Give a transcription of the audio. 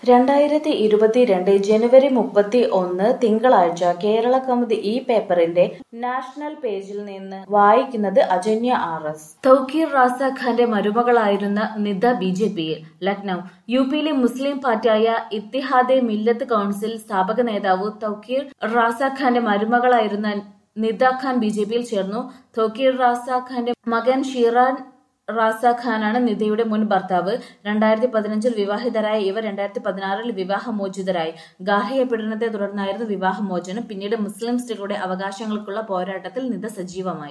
രണ്ടായിരത്തി ഇരുപത്തിരണ്ട് ജനുവരി മുപ്പത്തി ഒന്ന് തിങ്കളാഴ്ച കേരള കൗമുദി ഈ പേപ്പറിന്റെ നാഷണൽ പേജിൽ നിന്ന് വായിക്കുന്നത് അജന്യ ആർ എസ് തൗക്കീർ റാസ ഖാന്റെ മരുമകളായിരുന്ന നിത ബി ജെ പിയിൽ ലക്നൌ യു പിയിലെ മുസ്ലിം പാർട്ടിയായ ഇത്തിഹാദെ മില്ലത്ത് കൌൺസിൽ സ്ഥാപക നേതാവ് തൗക്കീർ റാസ ഖാന്റെ മരുമകളായിരുന്ന നിദ ഖാൻ ബി ജെ പിയിൽ ചേർന്നു തൗക്കീർ റാസ ഖാന്റെ മകൻ ഷിറാൻ റാസ ഖാനാണ് നിധിയുടെ മുൻ ഭർത്താവ് രണ്ടായിരത്തി പതിനഞ്ചിൽ വിവാഹിതരായ ഇവർ രണ്ടായിരത്തി പതിനാറിൽ വിവാഹമോചിതരായി ഗാർഹിക പീഡനത്തെ തുടർന്നായിരുന്നു വിവാഹമോചനം പിന്നീട് മുസ്ലിം സ്ത്രീകളുടെ അവകാശങ്ങൾക്കുള്ള പോരാട്ടത്തിൽ നിത സജീവമായി